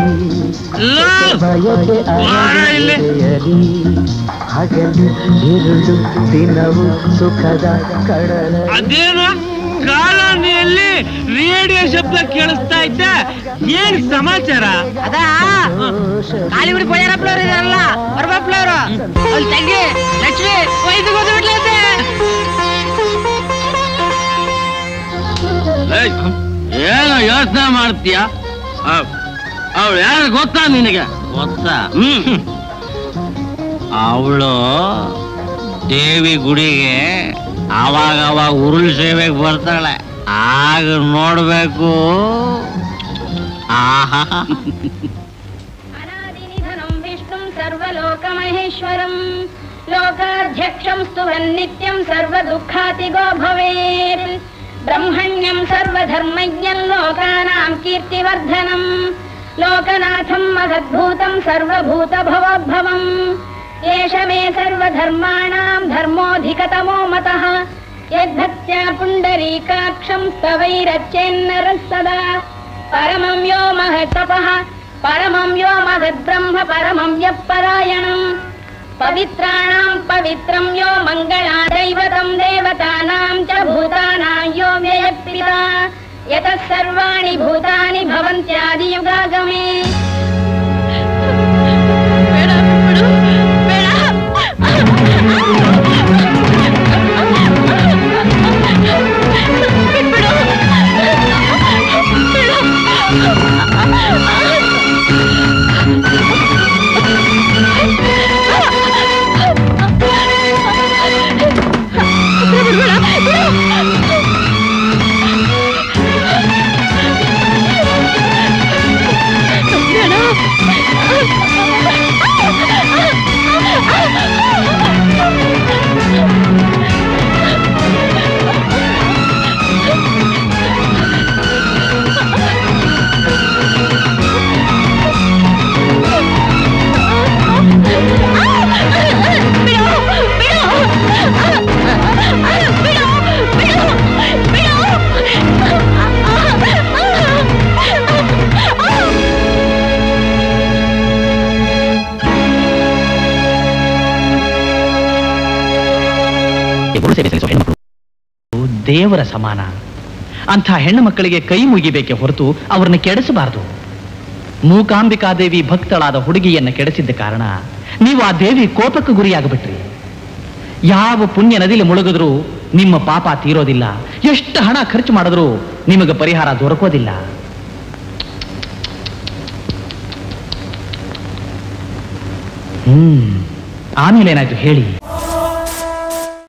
ಬಯಕೆ ಬಾರ ಇಲ್ಲಿ. ಅರಳಿದೆಯಲಿ ಹಗಲು ഇരുಳು ದಿನವು ಸುಖದ ಕಡಲ ಅದೇನು ಕಾಲೋನಿಯಲ್ಲಿ ರೇಡಿಯೋ ಶಬ್ದ ಕೇಳಿಸ್ತಾ ಇದ್ದ ಏನ್ ಸಮಾಚಾರ ಅದಾ ಕಾಲಿಗುಡಿ ಕೊಯ್ಯರಪ್ಪಳವ್ರು ಇದಾರಲ್ಲ ಹೊರಬಪ್ಪಳವ್ರು ಅಲ್ಲಿ ತಂಗಿ ಲಕ್ಷ್ಮಿ ವಯಸ್ಸು ಗೊತ್ತಬಿಟ್ಲೈತೆ ಏನು ಯೋಚನೆ ಮಾಡ್ತೀಯ ಅವಳು ಯಾರು ಗೊತ್ತಾ ನಿನಗೆ ಗೊತ್ತಾ ಹ್ಮ್ ಅವಳು ದೇವಿ ಗುಡಿಗೆ ಅವಾಗ ಅವಾಗ ಉರುಳು ಸೇವೆಗೆ ಬರ್ತಾಳೆ ಆಗ ನೋಡ್ಬೇಕು ಆಹಾ अनादिनिधनं विष्णुं सर्वलोकमहेश्वरम् लोकाध्यक्षं स्तुवन्नित्यं सर्वदुःखातिगो भवेत् ब्रह्मण्यं सर्वधर्मज्ञं लोकानां कीर्तिवर्धनम् लोकनाथं महद्भूतं सर्वभूतभवोद्भवम् एष मे सर्वधर्माणां धर्मोऽधिकतमो मतः यद्भक्त्या पुण्डरीकाक्षं स्तवैरच्चेन्नरः सदा परमं यो महत्तपः परमं यो महद्ब्रह्म परमं यः परायणम् पवित्राणां पवित्रं यो मङ्गलादैवतं देवतानां च भूतानां यो व्ययप्रिता यतः सर्वाणि भूतानि भवन्त्यादियुगागमे ಗುರು ಸೇವೆ ಸಲ್ಲಿಸುವ ಹೆಣ್ಮಕ್ಳು ದೇವರ ಸಮಾನ ಅಂಥ ಹೆಣ್ಣು ಮಕ್ಕಳಿಗೆ ಕೈ ಮುಗಿಬೇಕೆ ಹೊರತು ಅವರನ್ನು ಕೆಡಿಸಬಾರದು ಮೂಕಾಂಬಿಕಾದೇವಿ ಭಕ್ತಳಾದ ಹುಡುಗಿಯನ್ನ ಕೆಡಿಸಿದ್ದ ಕಾರಣ ನೀವು ಆ ದೇವಿ ಕೋಪಕ್ಕೆ ಗುರಿಯಾಗಬಿಟ್ರಿ ಯಾವ ಪುಣ್ಯ ನದಿಲಿ ಮುಳುಗಿದ್ರೂ ನಿಮ್ಮ ಪಾಪ ತೀರೋದಿಲ್ಲ ಎಷ್ಟು ಹಣ ಖರ್ಚು ಮಾಡಿದ್ರೂ ನಿಮಗೆ ಪರಿಹಾರ ದೊರಕೋದಿಲ್ಲ ಹ್ಮ್ ಆಮೇಲೆ ಏನಾಯ್ತು ಹೇಳಿ